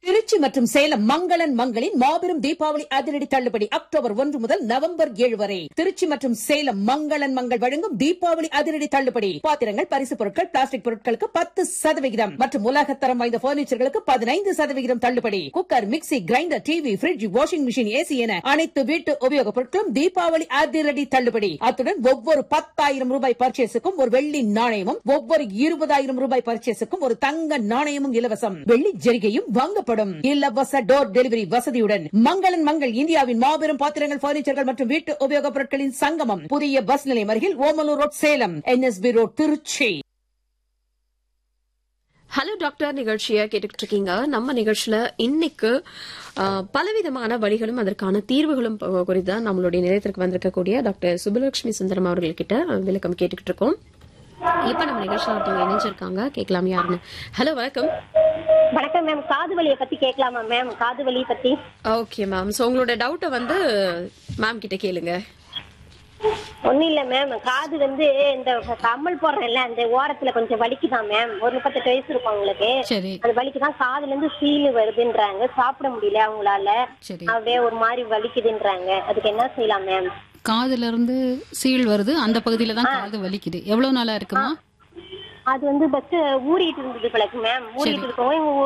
திருச்சி மற்றும் சேலம் மங்களன் மங்களின் மாபெரும் தீபாவளி அதிரடி தள்ளுபடி அக்டோபர் ஒன்று முதல் நவம்பர் ஏழு வரை திருச்சி மற்றும் சேலம் மங்களன் மங்கள் வழங்கும் தீபாவளி அதிரடி தள்ளுபடி பாத்திரங்கள் பரிசு பொருட்கள் பிளாஸ்டிக் பொருட்களுக்கு பத்து சதவிகிதம் மற்றும் உலகத்தரம் வாய்ந்த பர்னிச்சர்களுக்கு பதினைந்து சதவிகிதம் தள்ளுபடி cooker mixie grinder TV fridge washing machine AC என அனைத்து வீட்டு உபயோகப் பொருட்களும் தீபாவளி அதிரடி தள்ளுபடி அத்துடன் ஒவ்வொரு பத்தாயிரம் ரூபாய் பர்ச்சேஸுக்கும் ஒரு வெள்ளி நாணயமும் ஒவ்வொரு இருபதாயிரம் ரூபாய் பர்ச்சேஸுக்கும் ஒரு தங்க நாணயமும் இலவசம் வெள்ளி ஜெரிகையும் வாங்கப்படும் இலவச டோர் டெலிவரி வசதியுடன் மங்களன் மங்கள் இந்தியாவின் மாபெரும் பாத்திரங்கள் பர்னிச்சர்கள் மற்றும் வீட்டு உபயோகப் பொருட்களின் சங்கமம் புதிய பஸ் நிலையம் அருகில் Omalur road Salem NSB road Trichy hello doctor நிகழ்ச்சியை கேட்டுக்கிட்டு இருக்கீங்க நம்ம நிகழ்ச்சியில இன்னைக்கு ஆ, பலவிதமான வழிகளும் அதற்கான தீர்வுகளும் ப- குறித்து தான் நம்மளுடைய நிலையத்திற்கு வந்திருக்கக்கூடிய டாக்டர் சுபலட்சுமி சுந்தரம் அவர்கள்கிட்ட விளக்கம் கேட்டுக்கிட்டு இருக்கோம் இப்ப நம்ம நிகழ்ச்சியில ஒருத்தவங்க இணைஞ்சிருக்காங்க கேட்கலாம் யாருன்னு ஹலோ வணக்கம் வணக்கம் மேம் காது வலியை பத்தி கேட்கலாமா மேம் காது வலி பத்தி ஓகே மேம் ஸோ உங்களோட டவுட்டை வந்து மேம் கிட்ட கேளுங்க ஒண்ணும் இல்ல மேம் காது வந்து இந்த கம்மல் போடுறேன்ல அந்த ஓரத்துல கொஞ்சம் வலிக்குதான் மேம் ஒரு முப்பத்தெட்டு வயசு இருக்கும் அவங்களுக்கு சரி அந்த வலிக்குதான் காதுல இருந்து சீலு வருதுன்றாங்க சாப்பிட முடியல அவங்களால சரி அப்படியே ஒரு மாதிரி வலிக்குதுன்றாங்க அதுக்கு என்ன செய்யலாம் மேம் காதுல இருந்து சீல் வருது அந்த பகுதியில தான் காது வலிக்குது எவ்வளவு நாளா இருக்குமா அது வந்து பஸ் ஊறிட்டு இருந்தது பிளக்கு மேம் ஊறிட்டு இருக்கவும் இவங்க